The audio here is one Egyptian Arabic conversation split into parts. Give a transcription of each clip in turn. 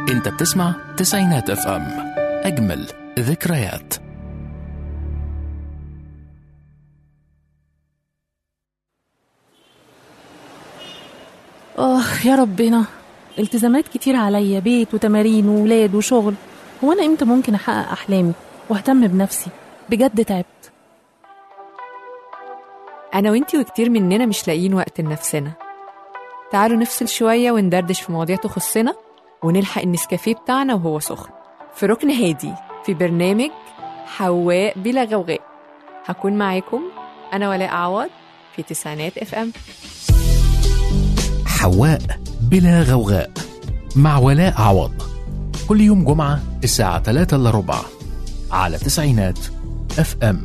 انت بتسمع تسعينات اف ام اجمل ذكريات آه يا ربنا التزامات كتير عليا بيت وتمارين وولاد وشغل هو أنا إمتى ممكن أحقق أحلامي وأهتم بنفسي بجد تعبت أنا وإنتي وكتير مننا مش لاقيين وقت لنفسنا تعالوا نفصل شوية وندردش في مواضيع تخصنا ونلحق النسكافيه بتاعنا وهو سخن في ركن هادي في برنامج حواء بلا غوغاء هكون معاكم أنا ولاء عوض في تسعينات اف ام حواء بلا غوغاء مع ولاء عوض كل يوم جمعة الساعة 3 إلا ربع على تسعينات اف ام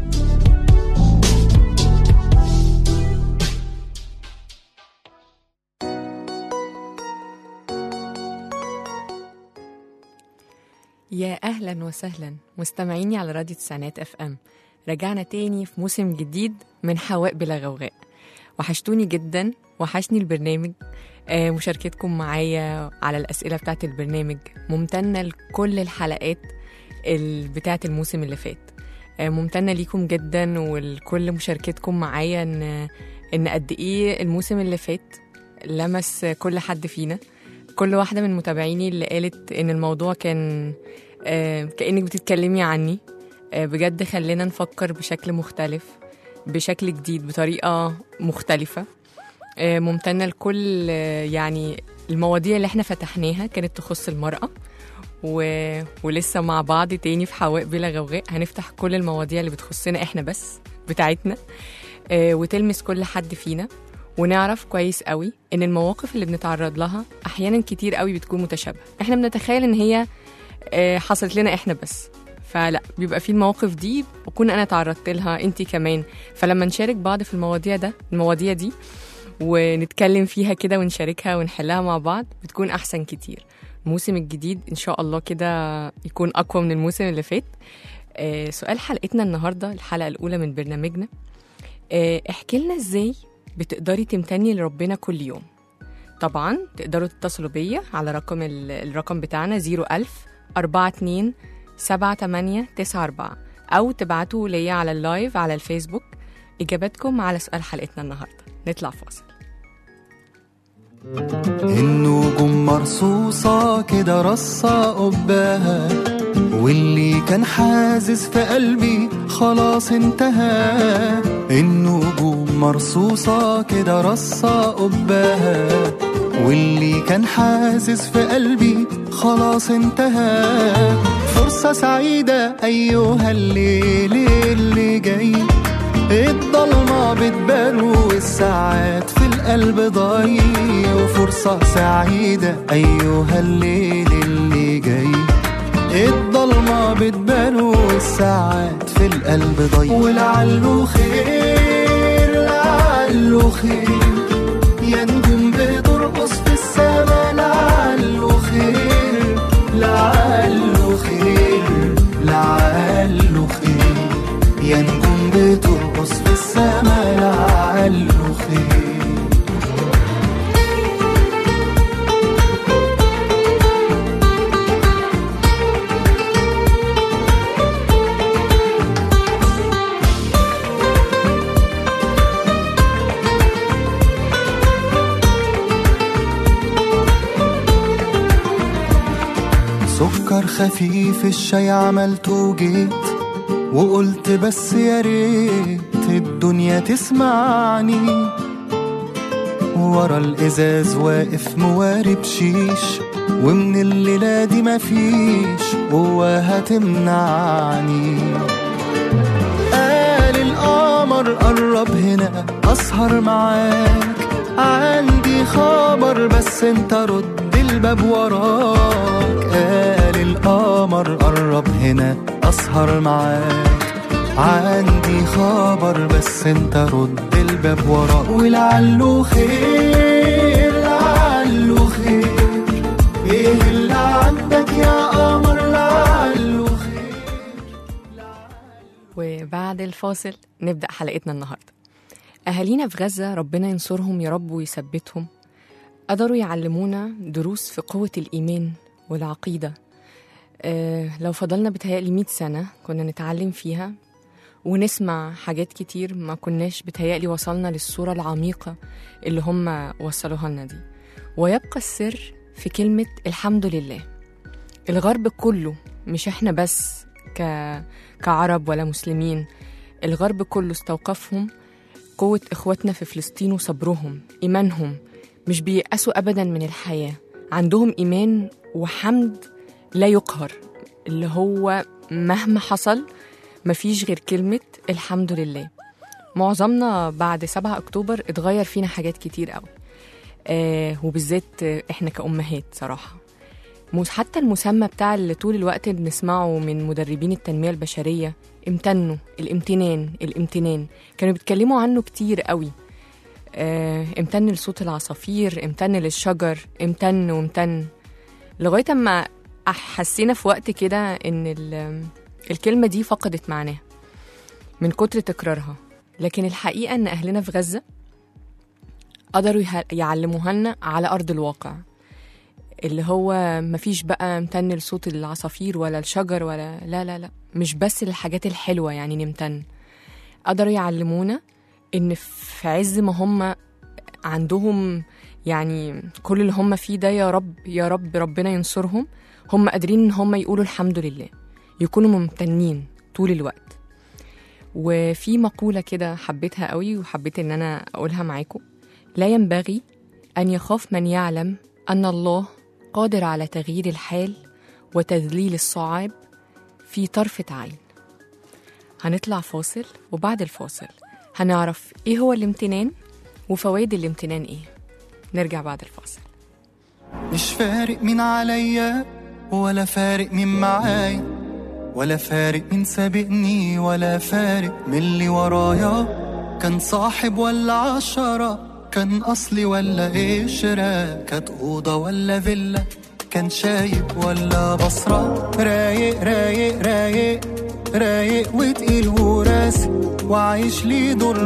يا أهلا وسهلا مستمعيني على راديو تسعينات اف ام رجعنا تاني في موسم جديد من حواء بلا غوغاء وحشتوني جدا وحشني البرنامج آه، مشاركتكم معايا على الأسئلة بتاعت البرنامج ممتنة لكل الحلقات ال- بتاعت الموسم اللي فات آه، ممتنة ليكم جدا ولكل مشاركتكم معايا ان ان قد ايه الموسم اللي فات لمس كل حد فينا كل واحدة من متابعيني اللي قالت ان الموضوع كان آه، كأنك بتتكلمي عني آه، بجد خلينا نفكر بشكل مختلف بشكل جديد بطريقة مختلفة آه، ممتنة لكل آه، يعني المواضيع اللي احنا فتحناها كانت تخص المرأة و... ولسه مع بعض تاني في حواء بلا غوغاء هنفتح كل المواضيع اللي بتخصنا احنا بس بتاعتنا آه، وتلمس كل حد فينا ونعرف كويس قوي ان المواقف اللي بنتعرض لها احيانا كتير قوي بتكون متشابهه احنا بنتخيل ان هي آه، حصلت لنا احنا بس فلا بيبقى في المواقف دي بكون انا تعرضت لها انت كمان فلما نشارك بعض في المواضيع ده المواضيع دي ونتكلم فيها كده ونشاركها ونحلها مع بعض بتكون احسن كتير الموسم الجديد ان شاء الله كده يكون اقوى من الموسم اللي فات آه، سؤال حلقتنا النهارده الحلقه الاولى من برنامجنا آه، احكي لنا ازاي بتقدري تمتني لربنا كل يوم طبعا تقدروا تتصلوا بيا على رقم ال- الرقم بتاعنا 01000 42 78 94 أو تبعتوا ليا على اللايف على الفيسبوك إجاباتكم على سؤال حلقتنا النهاردة نطلع فاصل النجوم مرصوصة كده رصة قباها واللي كان حازز في قلبي خلاص انتهى النجوم مرصوصة كده رصة قباها واللي كان حازز في قلبي خلاص انتهى فرصة سعيدة أيها الليل اللي جاي الضلمة بتبان والساعات في القلب ضايع وفرصة سعيدة أيها الليل اللي جاي الضلمة بتبان والساعات في القلب ضايع ولعله خير لعله خير يا نجوم بترقص في السما لعله خير لعله خير لعله خير يا نجوم بترقص في السما لعله خير سكر خفيف الشاي عملته وجيت وقلت بس يا ريت الدنيا تسمعني ورا الازاز واقف مواري بشيش ومن الليلة دي مفيش قوة هتمنعني قال القمر قرب هنا أسهر معاك عندي خبر بس انت رد الباب وراك قال القمر قرب هنا أسهر معاك عندي خبر بس انت رد الباب وراك ولعله خير لعله خير ايه اللي عندك يا قمر لعله خير وبعد الفاصل نبدأ حلقتنا النهاردة أهالينا في غزة ربنا ينصرهم يا رب ويثبتهم قدروا يعلمونا دروس في قوة الإيمان والعقيدة آه لو فضلنا بتهيألي 100 سنة كنا نتعلم فيها ونسمع حاجات كتير ما كناش بتهيألي وصلنا للصورة العميقة اللي هم وصلوها لنا دي ويبقى السر في كلمة الحمد لله الغرب كله مش احنا بس ك... كعرب ولا مسلمين الغرب كله استوقفهم قوة إخواتنا في فلسطين وصبرهم إيمانهم مش بييأسوا أبدا من الحياة عندهم إيمان وحمد لا يقهر اللي هو مهما حصل مفيش غير كلمة الحمد لله معظمنا بعد 7 أكتوبر اتغير فينا حاجات كتير قوي آه وبالذات آه، إحنا كأمهات صراحة مس- حتى المسمى بتاع اللي طول الوقت بنسمعه من مدربين التنمية البشرية امتنوا الامتنان الامتنان كانوا بيتكلموا عنه كتير قوي آه، امتن لصوت العصافير امتن للشجر امتن وامتن لغاية اما حسينا في وقت كده ان ال- الكلمة دي فقدت معناها من كتر تكرارها لكن الحقيقة ان اهلنا في غزة قدروا يه- يعلموها لنا على ارض الواقع اللي هو مفيش بقى امتن لصوت العصافير ولا الشجر ولا لا لا لا مش بس الحاجات الحلوة يعني نمتن قدروا يعلمونا ان في عز ما هم عندهم يعني كل اللي هم فيه ده يا رب يا رب ربنا ينصرهم هم قادرين ان هم يقولوا الحمد لله يكونوا ممتنين طول الوقت وفي مقولة كده حبيتها قوي وحبيت ان انا اقولها معاكم لا ينبغي ان يخاف من يعلم ان الله قادر على تغيير الحال وتذليل الصعاب في طرفة عين هنطلع فاصل وبعد الفاصل هنعرف ايه هو الامتنان وفوائد الامتنان ايه نرجع بعد الفاصل مش فارق مين عليا ولا فارق مين معايا ولا فارق مين سابقني ولا فارق من اللي ورايا كان صاحب ولا عشرة كان أصلي ولا قشرة كانت أوضة ولا فيلا كان شايب ولا بصرة رايق رايق رايق رايق وتقيل وراسي وعايش لي دور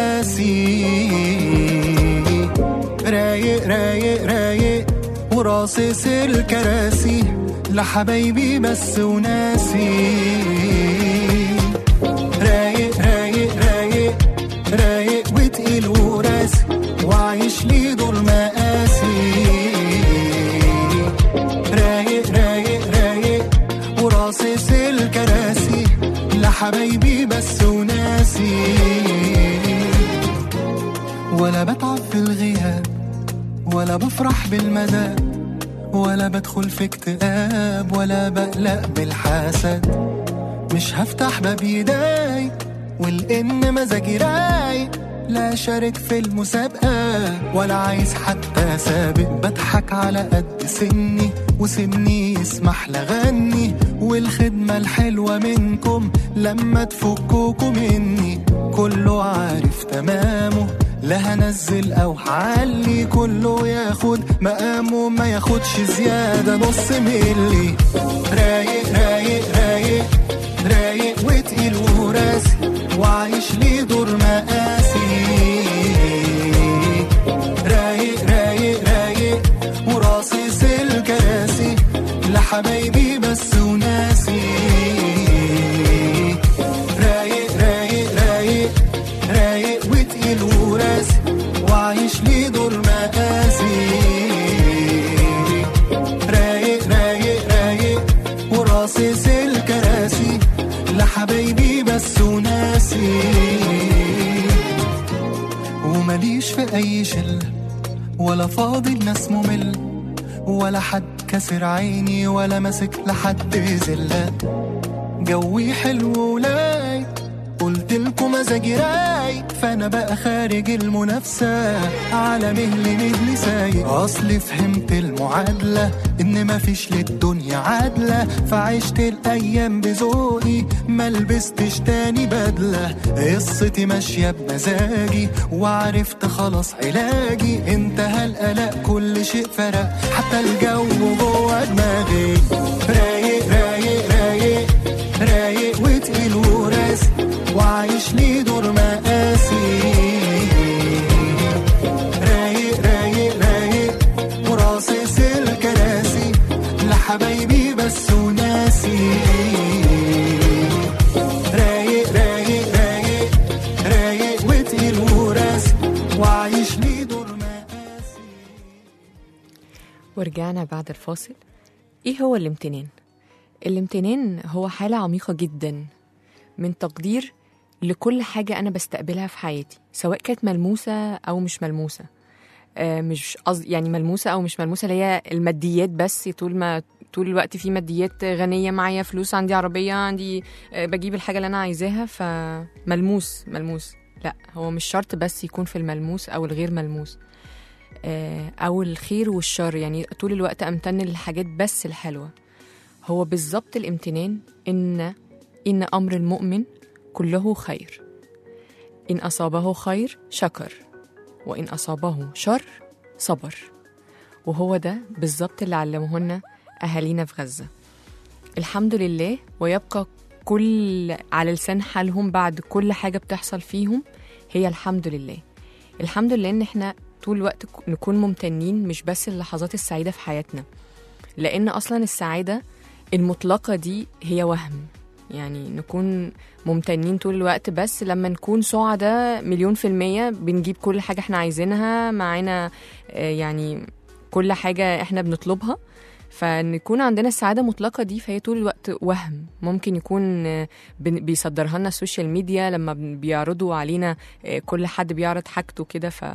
مقاسي رايق رايق رايق وراصص الكراسي لحبايبي بس وناسي رايق رايق رايق رايق وتقيل وراسي وعايش لي دور مقاسي رايق رايق رايق وراصص الكراسي لحبايبي بس وناسي ولا بتعب في الغياب ولا بفرح بالمدى ولا بدخل في اكتئاب ولا بقلق بالحسد مش هفتح باب يداي والإن مزاجي رايق لا شارك في المسابقة ولا عايز حتى سابق بضحك على قد سني وسني يسمح لغني والخدمة الحلوة منكم لما تفكوكوا مني كله عارف تمامه لا هنزل او هعلي كله ياخد مقامه ما ياخدش زيادة نص ملي رايق رايق رايق رايق وتقيل وراسي وعايش لي دور مقاسي رايق رايق رايق وراصص الكراسي لحبايبي بس وناسي رايق رايق رايق رايق وتقيل وراسي وعايش لي دور مقاسي رايق رايق رايق وراصص الكراسي لحبايبي بس وناسي ومليش في اي شله ولا فاضي الناس ممل ولا حد كسر عيني ولا ماسك لحد زلة جوي حلو ولاي قلت لكم مزاجي رايق فانا بقى خارج المنافسة على مهل مهل سايق اصلي فهمت المعادلة ان مفيش للدنيا عادلة فعشت الايام بذوقي ما لبستش تاني بدلة قصتي ماشية بمزاجي وعرفت خلاص علاجي انتهى القلق كل شيء فرق حتى الجو جوه دماغي رايق رايق رايق رايق وتقيل وراسي وعايش لي دور مقاسي رايق رايق رايق وراصص الكراسي ورجعنا بعد الفاصل ايه هو الامتنان الامتنان هو حالة عميقة جدا من تقدير لكل حاجة أنا بستقبلها في حياتي سواء كانت ملموسة أو مش ملموسة آه مش قصد يعني ملموسة أو مش ملموسة اللي هي الماديات بس طول ما طول الوقت في ماديات غنية معايا فلوس عندي عربية عندي آه بجيب الحاجة اللي أنا عايزاها فملموس ملموس لا هو مش شرط بس يكون في الملموس أو الغير ملموس آه، أو الخير والشر يعني طول الوقت أمتن للحاجات بس الحلوة هو بالظبط الامتنان إن إن أمر المؤمن كله خير إن أصابه خير شكر وإن أصابه شر صبر وهو ده بالظبط اللي علمهن أهالينا في غزة الحمد لله ويبقى كل على لسان حالهم بعد كل حاجة بتحصل فيهم هي الحمد لله الحمد لله إن إحنا طول الوقت ك- نكون ممتنين مش بس اللحظات السعيدة في حياتنا لأن أصلا السعادة المطلقة دي هي وهم يعني نكون ممتنين طول الوقت بس لما نكون سعداء مليون في المية بنجيب كل حاجة احنا عايزينها معانا آه، يعني كل حاجة احنا بنطلبها فنكون عندنا السعادة مطلقة دي فهي طول الوقت وهم ممكن يكون آه، بن- بيصدرها لنا السوشيال ميديا لما بن- بيعرضوا علينا آه، كل حد بيعرض حاجته كده ف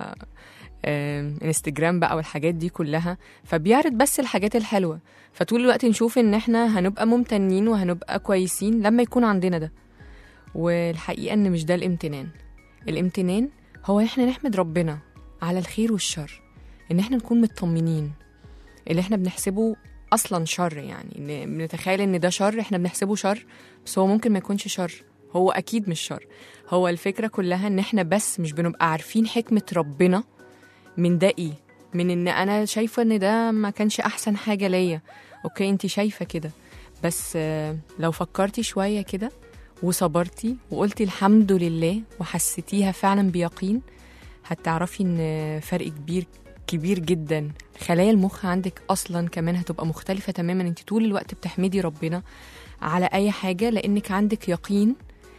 آه، انستجرام بقى والحاجات دي كلها فبيعرض بس الحاجات الحلوة فطول الوقت نشوف ان احنا هنبقى ممتنين وهنبقى كويسين لما يكون عندنا ده والحقيقة ان مش ده الامتنان الامتنان هو احنا نحمد ربنا على الخير والشر ان احنا نكون مطمنين اللي احنا بنحسبه اصلا شر يعني إن بنتخيل ان ده شر احنا بنحسبه شر بس هو ممكن ما يكونش شر هو اكيد مش شر هو الفكرة كلها ان احنا بس مش بنبقى عارفين حكمة ربنا من ده ايه من ان انا شايفة ان ده ما كانش احسن حاجة ليا اوكي انت شايفة كده بس آه، لو فكرتي شوية كده وصبرتي وقلتي الحمد لله وحسيتيها فعلا بيقين هتعرفي ان فرق كبير كبير جدا خلايا المخ عندك اصلا كمان هتبقى مختلفة تماما انت طول الوقت بتحمدي ربنا على اي حاجة لانك عندك يقين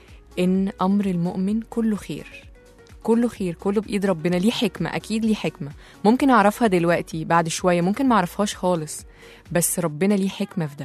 ان امر المؤمن كله خير كله خير كله بايد ربنا ليه حكمة اكيد ليه حكمة ممكن اعرفها دلوقتي بعد شوية ممكن ما اعرفهاش خالص بس ربنا ليه حكمة في ده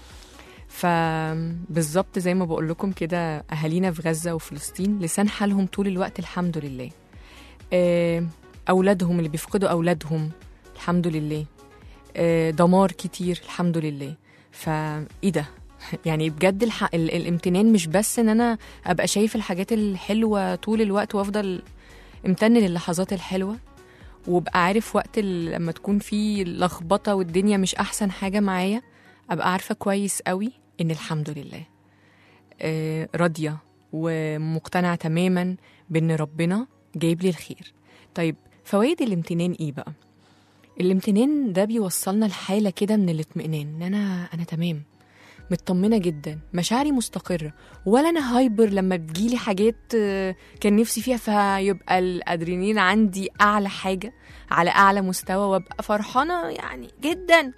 فبالظبط زي ما بقول لكم كده اهالينا في غزه وفلسطين لسان حالهم طول الوقت الحمد لله آه، اولادهم اللي بيفقدوا اولادهم الحمد لله آه، دمار كتير الحمد لله فايه ده يعني بجد الح... ال... الامتنان مش بس ان انا ابقى شايف الحاجات الحلوه طول الوقت وافضل امتن للحظات الحلوه وابقى عارف وقت ال... لما تكون في لخبطه والدنيا مش احسن حاجه معايا ابقى عارفه كويس قوي ان الحمد لله آه، راضيه ومقتنعه تماما بان ربنا جايب لي الخير طيب فوائد الامتنان ايه بقى الامتنان ده بيوصلنا لحاله كده من الاطمئنان ان انا انا تمام مطمنه جدا مشاعري مستقره ولا انا هايبر لما بتجيلي حاجات آه، كان نفسي فيها فيبقى الادرينالين عندي اعلى حاجه على اعلى مستوى وابقى فرحانه يعني جدا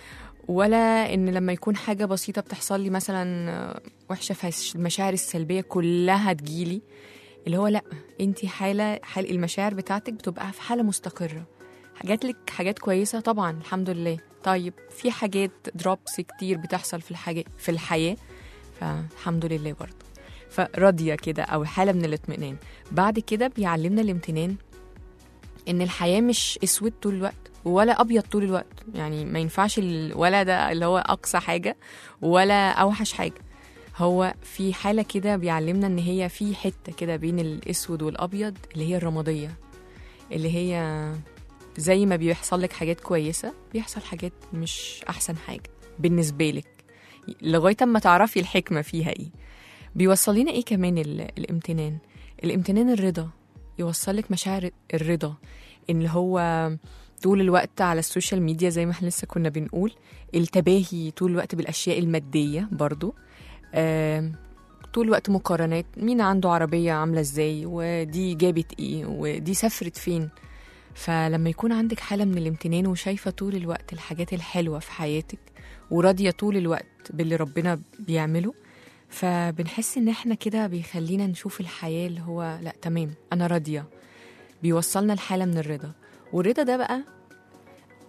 ولا ان لما يكون حاجه بسيطه بتحصل لي مثلا آه، وحشه فالمشاعر السلبيه كلها تجيلي اللي هو لا انت حاله حال المشاعر بتاعتك بتبقى في حاله مستقره حاجات لك حاجات كويسه طبعا الحمد لله طيب في حاجات دروبس كتير بتحصل في الحاجه في الحياه فالحمد لله برضه فراضيه كده او حاله من الاطمئنان بعد كده بيعلمنا الامتنان ان الحياه مش اسود طول الوقت ولا ابيض طول الوقت يعني ما ينفعش ال- ولا ده اللي هو اقصى حاجه ولا اوحش حاجه هو في حاله كده بيعلمنا ان هي في حته كده بين الاسود والابيض اللي هي الرماديه اللي هي زي ما بيحصل لك حاجات كويسه بيحصل حاجات مش احسن حاجه بالنسبه لك لغايه اما تعرفي الحكمه فيها ايه بيوصل لنا ايه كمان ال- الامتنان الامتنان الرضا يوصل لك مشاعر الرضا ان هو طول الوقت على السوشيال ميديا زي ما احنا لسه كنا بنقول التباهي طول الوقت بالاشياء الماديه برضو آم، طول الوقت مقارنات مين عنده عربيه عامله ازاي ودي جابت ايه ودي سافرت فين فلما يكون عندك حالة من الامتنان وشايفة طول الوقت الحاجات الحلوة في حياتك وراضية طول الوقت باللي ربنا بيعمله فبنحس ان احنا كده بيخلينا نشوف الحياة اللي هو لا تمام انا راضية بيوصلنا لحالة من الرضا والرضا ده بقى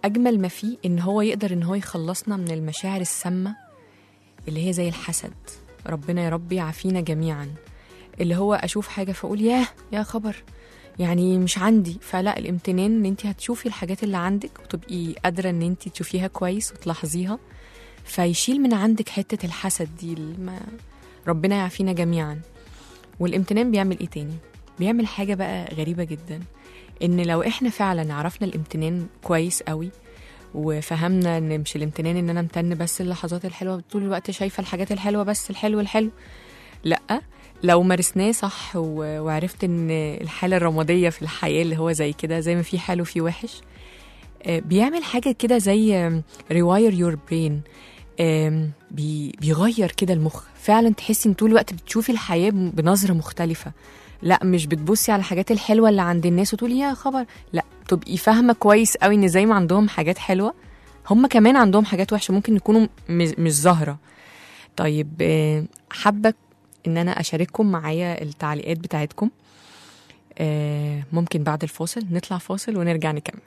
اجمل ما فيه ان هو يقدر ان هو يخلصنا من المشاعر السامه اللي هي زي الحسد ربنا يا رب يعافينا جميعا اللي هو اشوف حاجه فاقول ياه يا خبر يعني مش عندي فلا الامتنان ان انت هتشوفي الحاجات اللي عندك وتبقي قادره ان انت تشوفيها كويس وتلاحظيها فيشيل من عندك حته الحسد دي الما ربنا يعافينا جميعا والامتنان بيعمل ايه تاني بيعمل حاجه بقى غريبه جدا ان لو احنا فعلا عرفنا الامتنان كويس قوي وفهمنا ان مش الامتنان ان انا امتن بس اللحظات الحلوه طول الوقت شايفه الحاجات الحلوه بس الحلو الحلو لا لو مارسناه صح و- وعرفت ان الحاله الرماديه في الحياه اللي هو زي كده زي ما في حلو في وحش آه، بيعمل حاجه كده زي ريواير يور برين بيغير كده المخ فعلا تحسي ان طول الوقت بتشوفي الحياه بنظره مختلفه لا مش بتبصي على الحاجات الحلوه اللي عند الناس وتقولي يا خبر لا تبقي فاهمه كويس قوي ان زي ما عندهم حاجات حلوه هم كمان عندهم حاجات وحشه ممكن يكونوا مش مش ظاهره طيب آه، حابه ان انا اشارككم معايا التعليقات بتاعتكم آه، ممكن بعد الفاصل نطلع فاصل ونرجع نكمل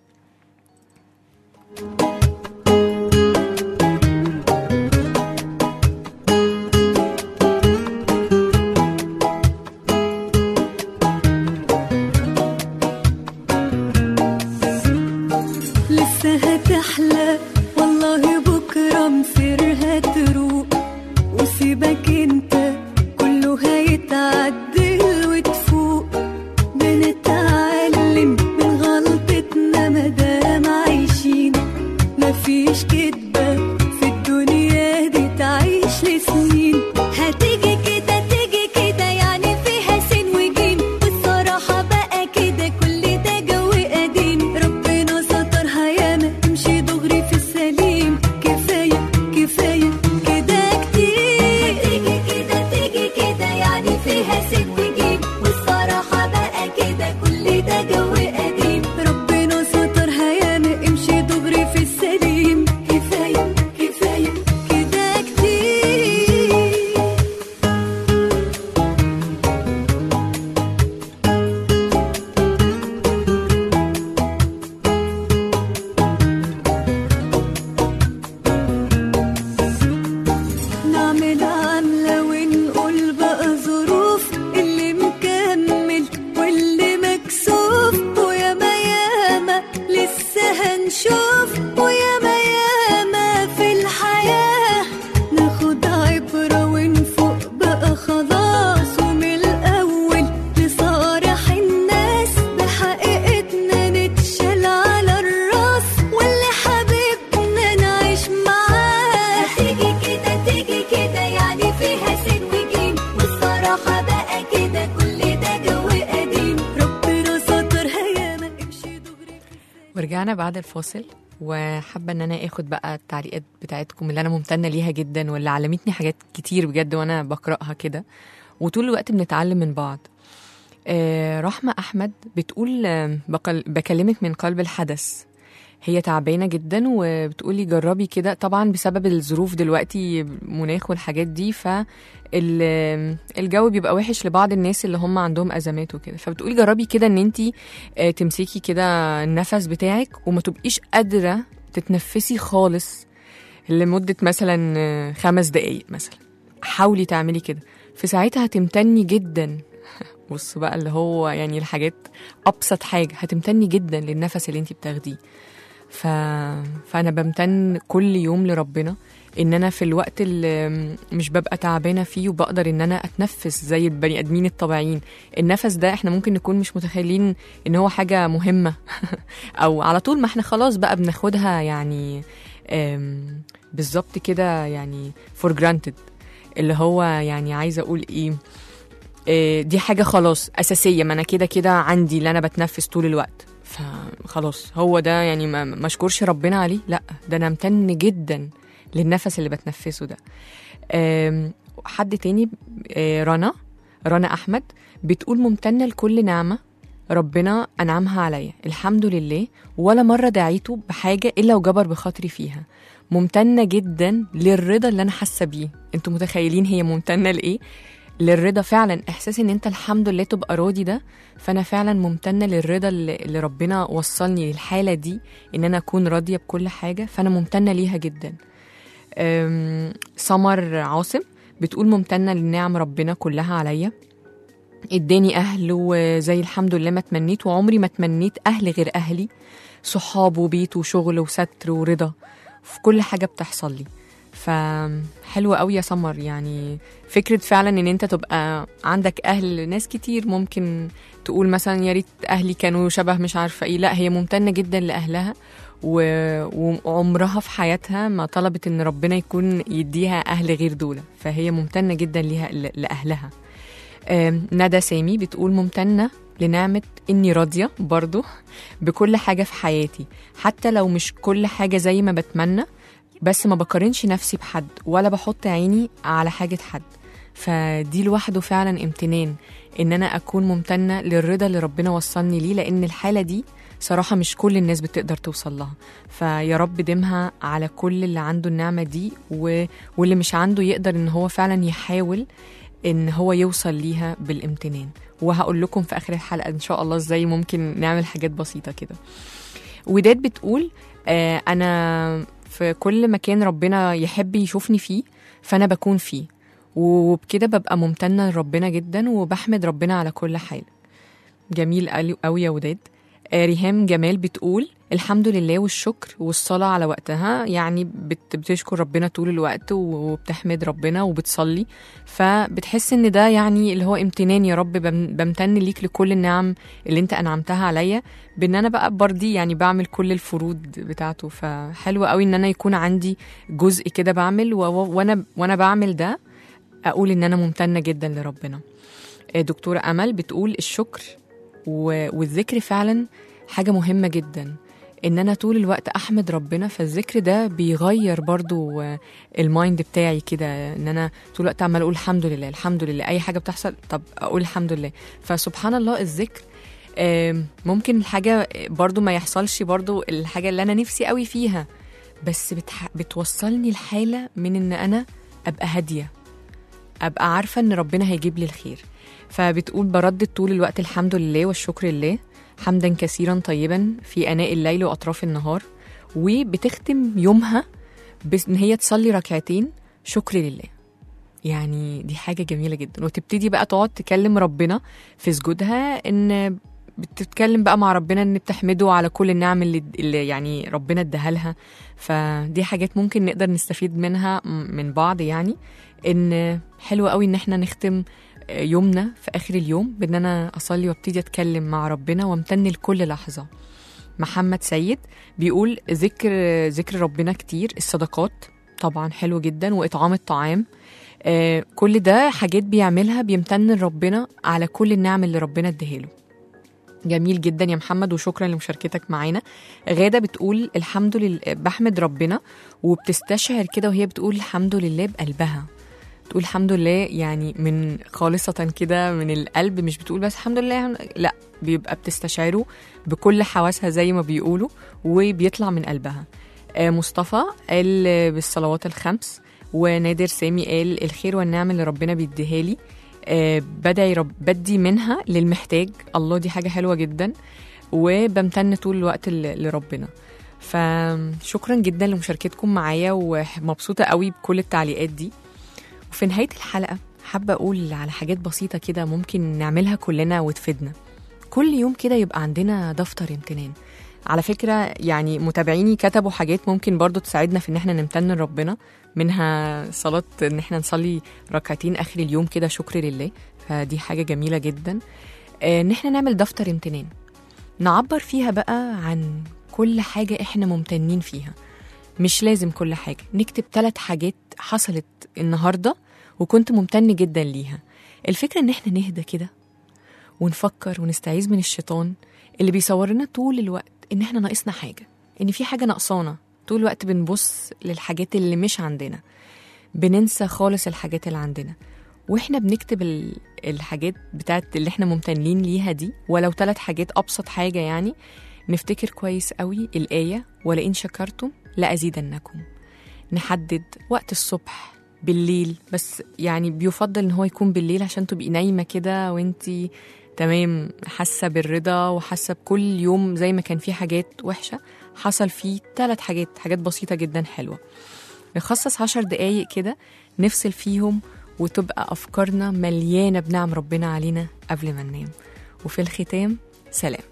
لسه هتحلى والله بكرة مصيرها تروق وسيبك انت كله هيتعدل وتفوق بنتعلم من غلطتنا مدام عايشين مفيش كدبة في الدنيا دي تعيش لسنين هتيجي كده تيجي كده يعني فيها سين وجيم والصراحة بقى كده كل ده جو قديم ربنا سترها ياما امشي دغري في السليم كفاية كفاية كده كتير هتيجي كده تيجي كده يعني فيها سين وجيم والصراحة بقى كده كل ده جو قديم ربنا سترها ياما امشي دغري في السليم كفاية كفاية كده كتير نعمل عملة ونقول بقى ظروف اللي مكمل واللي مكسوف وياما ياما لسه هنشوف وياما ياما في الحياة ناخد عبرة ونفوق بقى خلاص ومن الأول لصالح الناس بحقيقتنا نتشال على الراس واللي حبيبنا نعيش معاه هتيجي كده تيجي كده يعني فيها سين وجيم والصراحة بقى كده كل ده جو قديم ربنا سترها ياما امشي دغري ورجعنا بعد الفاصل وحابه ان انا اخد بقى التعليقات بتاعتكم اللي انا ممتنه ليها جدا واللي علمتني حاجات كتير بجد وانا بقراها كده وطول الوقت بنتعلم من بعض آه، رحمه احمد بتقول آه، بقل- بكلمك من قلب الحدث هي تعبانه جدا وبتقولي جربي كده طبعا بسبب الظروف دلوقتي مناخ والحاجات دي فالجو بيبقى وحش لبعض الناس اللي هم عندهم ازمات وكده فبتقولي جربي كده ان انت تمسكي كده النفس بتاعك وما تبقيش قادره تتنفسي خالص لمده مثلا آه، خمس دقايق مثلا حاولي تعملي كده في ساعتها هتمتني جدا بص بقى اللي هو يعني الحاجات ابسط حاجه هتمتني جدا للنفس اللي انت بتاخديه ف... فانا بمتن كل يوم لربنا ان انا في الوقت اللي مش ببقى تعبانه فيه وبقدر ان انا اتنفس زي البني ادمين الطبيعيين النفس ده احنا ممكن نكون مش متخيلين ان هو حاجه مهمه او على طول ما احنا خلاص بقى بناخدها يعني أم، بالظبط كده يعني for granted اللي هو يعني عايزه اقول ايه إيه، دي حاجه خلاص اساسيه ما انا كده كده عندي اللي انا بتنفس طول الوقت فخلاص هو ده يعني ما ما اشكرش ربنا عليه لا ده انا امتن جدا للنفس اللي بتنفسه ده آم، حد تاني آه، رنا رنا احمد بتقول ممتنه لكل نعمه ربنا انعمها عليا الحمد لله ولا مره دعيته بحاجه الا وجبر بخاطري فيها ممتنه جدا للرضا اللي انا حاسه بيه انتوا متخيلين هي ممتنه لايه للرضا فعلا احساس ان انت الحمد لله تبقى راضي ده فانا فعلا ممتنه للرضا اللي اللي ربنا وصلني للحاله دي ان انا اكون راضيه بكل حاجه فانا ممتنه ليها جدا أم، سمر عاصم بتقول ممتنه لنعم ربنا كلها عليا اداني اهل وزي الحمد لله ما تمنيت وعمري ما تمنيت اهل غير اهلي صحاب وبيت وشغل وستر ورضا في كل حاجه بتحصل لي فحلوة قوي يا سمر يعني فكرة فعلا ان انت تبقى عندك اهل ناس كتير ممكن تقول مثلا يا ريت اهلي كانوا شبه مش عارفة ايه لا هي ممتنة جدا لاهلها و- وعمرها في حياتها ما طلبت ان ربنا يكون يديها اهل غير دول فهي ممتنة جدا ليها ل- لاهلها آم، ندى سامي بتقول ممتنة لنعمة إني راضية برضو بكل حاجة في حياتي حتى لو مش كل حاجة زي ما بتمنى بس ما بقارنش نفسي بحد ولا بحط عيني على حاجة حد فدي لوحده فعلا امتنان ان انا اكون ممتنة للرضا اللي ربنا وصلني ليه لان الحالة دي صراحة مش كل الناس بتقدر توصل لها فيا رب ديمها على كل اللي عنده النعمة دي و... واللي مش عنده يقدر ان هو فعلا يحاول ان هو يوصل ليها بالامتنان وهقول لكم في اخر الحلقة ان شاء الله ازاي ممكن نعمل حاجات بسيطة كده وداد بتقول آه انا في كل مكان ربنا يحب يشوفني فيه فانا بكون فيه وبكده ببقى ممتنه لربنا جدا وبحمد ربنا على كل حال جميل قوي يا وداد آه، ريهام جمال بتقول الحمد لله والشكر والصلاة على وقتها يعني بت- بتشكر ربنا طول الوقت وبتحمد ربنا وبتصلي فبتحس ان ده يعني اللي هو امتنان يا رب بم- بمتن ليك لكل النعم اللي انت انعمتها عليا بان انا بقى برضي يعني بعمل كل الفروض بتاعته فحلو قوي ان انا يكون عندي جزء كده بعمل و- و- وانا وانا بعمل ده اقول ان انا ممتنه جدا لربنا آه، دكتوره امل بتقول الشكر و- والذكر فعلا حاجه مهمه جدا ان انا طول الوقت احمد ربنا فالذكر ده بيغير برضو آه، المايند بتاعي كده ان انا طول الوقت عمال اقول الحمد لله الحمد لله اي حاجه بتحصل طب اقول الحمد لله فسبحان الله الذكر آم، ممكن الحاجه برضو ما يحصلش برضو الحاجه اللي انا نفسي قوي فيها بس بتح... بتوصلني لحاله من ان انا ابقى هاديه ابقى عارفه ان ربنا هيجيب لي الخير فبتقول بردد طول الوقت الحمد لله والشكر لله حمدا كثيرا طيبا في اناء الليل واطراف النهار وبتختم يومها بان هي تصلي ركعتين شكر لله يعني دي حاجه جميله جدا وتبتدي بقى تقعد تكلم ربنا في سجودها ان بتتكلم بقى مع ربنا ان بتحمده على كل النعم اللي, اللي يعني ربنا اداها لها فدي حاجات ممكن نقدر نستفيد منها م- من بعض يعني ان حلو قوي ان احنا نختم يومنا في اخر اليوم بان انا اصلي وابتدي اتكلم مع ربنا وامتن لكل لحظه محمد سيد بيقول ذكر ذكر ربنا كتير الصدقات طبعا حلو جدا واطعام الطعام آه، كل ده حاجات بيعملها بيمتن لربنا على كل النعم اللي ربنا اداها له جميل جدا يا محمد وشكرا لمشاركتك معانا غادة بتقول الحمد لله بحمد ربنا وبتستشعر كده وهي بتقول الحمد لله بقلبها تقول الحمد لله يعني من خالصة كده من القلب مش بتقول بس الحمد لله لا بيبقى بتستشعره بكل حواسها زي ما بيقولوا وبيطلع من قلبها آه، مصطفى قال بالصلوات الخمس ونادر سامي قال الخير والنعم اللي ربنا بيديها لي آه، بدعي رب بدي منها للمحتاج الله دي حاجة حلوة جدا وبمتن طول الوقت ل- لربنا فشكرا جدا لمشاركتكم معايا ومبسوطة قوي بكل التعليقات دي وفي نهاية الحلقة حابة أقول على حاجات بسيطة كده ممكن نعملها كلنا وتفيدنا كل يوم كده يبقى عندنا دفتر امتنان على فكرة يعني متابعيني كتبوا حاجات ممكن برضو تساعدنا في ان احنا نمتن لربنا منها صلاة ان احنا نصلي ركعتين اخر اليوم كده شكر لله فدي حاجة جميلة جدا آه، ان احنا نعمل دفتر امتنان نعبر فيها بقى عن كل حاجة احنا ممتنين فيها مش لازم كل حاجة نكتب ثلاث حاجات حصلت النهاردة وكنت ممتن جدا ليها الفكرة ان احنا نهدى كده ونفكر ونستعيذ من الشيطان اللي بيصور لنا طول الوقت ان احنا ناقصنا حاجة ان في حاجة ناقصانا طول الوقت بنبص للحاجات اللي مش عندنا بننسى خالص الحاجات اللي عندنا واحنا بنكتب ال- الحاجات بتاعت اللي احنا ممتنين ليها دي ولو ثلاث حاجات ابسط حاجة يعني نفتكر كويس قوي الآية ولئن شكرتم لأزيدنكم نحدد وقت الصبح بالليل بس يعني بيفضل ان هو يكون بالليل عشان تبقي نايمه كده وانتي تمام حاسه بالرضا وحاسه بكل يوم زي ما كان فيه حاجات وحشه حصل فيه ثلاث حاجات حاجات بسيطه جدا حلوه نخصص عشر دقايق كده نفصل فيهم وتبقى أفكارنا مليانة بنعم ربنا علينا قبل ما ننام وفي الختام سلام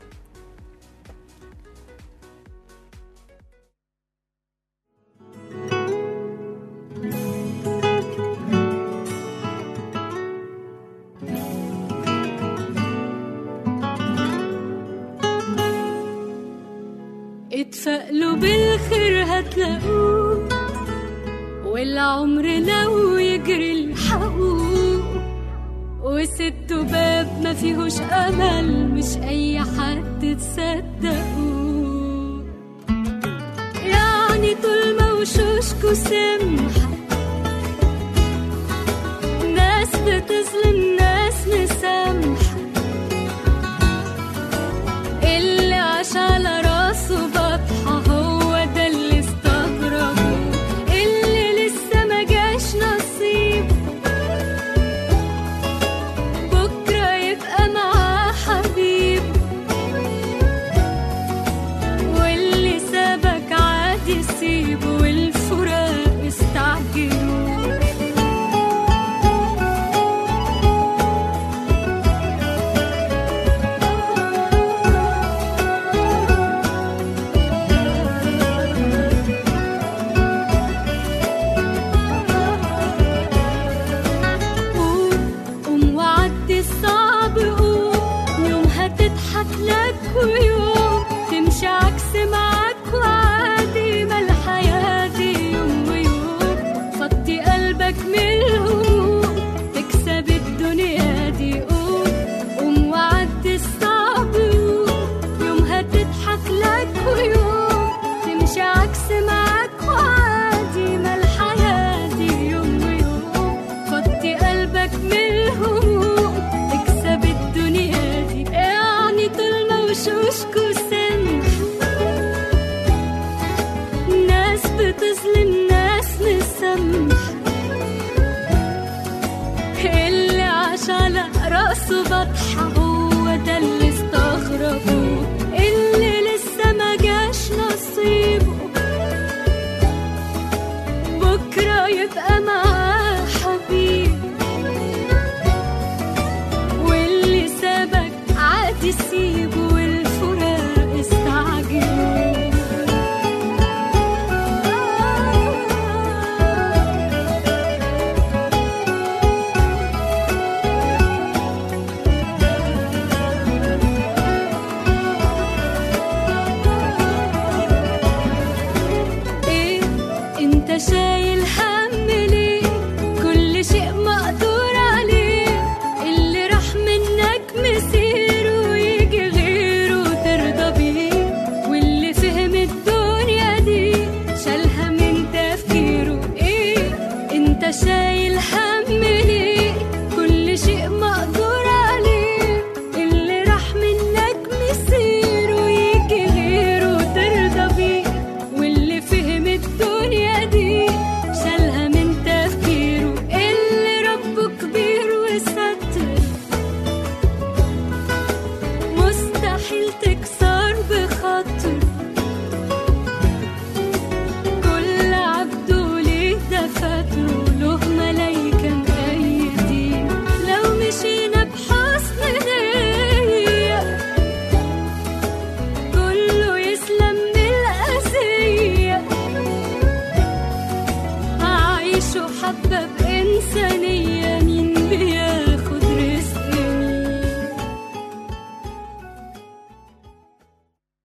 اتفائلوا بالخير هتلاقوه والعمر لو يجري الحقوق وست باب ما فيهوش امل مش اي حد تصدقوه يعني طول ما وشوشكوا سمحة ناس بتظلم ناس مسامحة اللي عاش على راسه بطحة هو ده اللي استغربه اللي لسه ما جاش نصيب بكرة يبقى معاه حبيب واللي سابك عادي سيبه والفراق استعجلوا قوم قوم وعدي الصعب قوم يوم هتضحك لك ويوم تمشي عكس معاك وعادي ما الحياة دي يوم ويوم فضي قلبك من الهموم تكسب الدنيا دي قوم قوم وعدي الصعب قوم يوم هتضحك لك ويوم تمشي عكس معاك وعادي ما الحياة دي يوم ويوم فضي قلبك من الهموم تكسب الدنيا دي يعني طول ما وشوشكوا سمح ناس بتظلم ناس مسامحة اللي عاش على راسه بطحة هو ده اللي استغربوه اللي لسه ما جاش نصيبه بكرة يبقى معاه حبيب واللي سابك عادي سيبه والفراق استعجلوا ايه انت شايف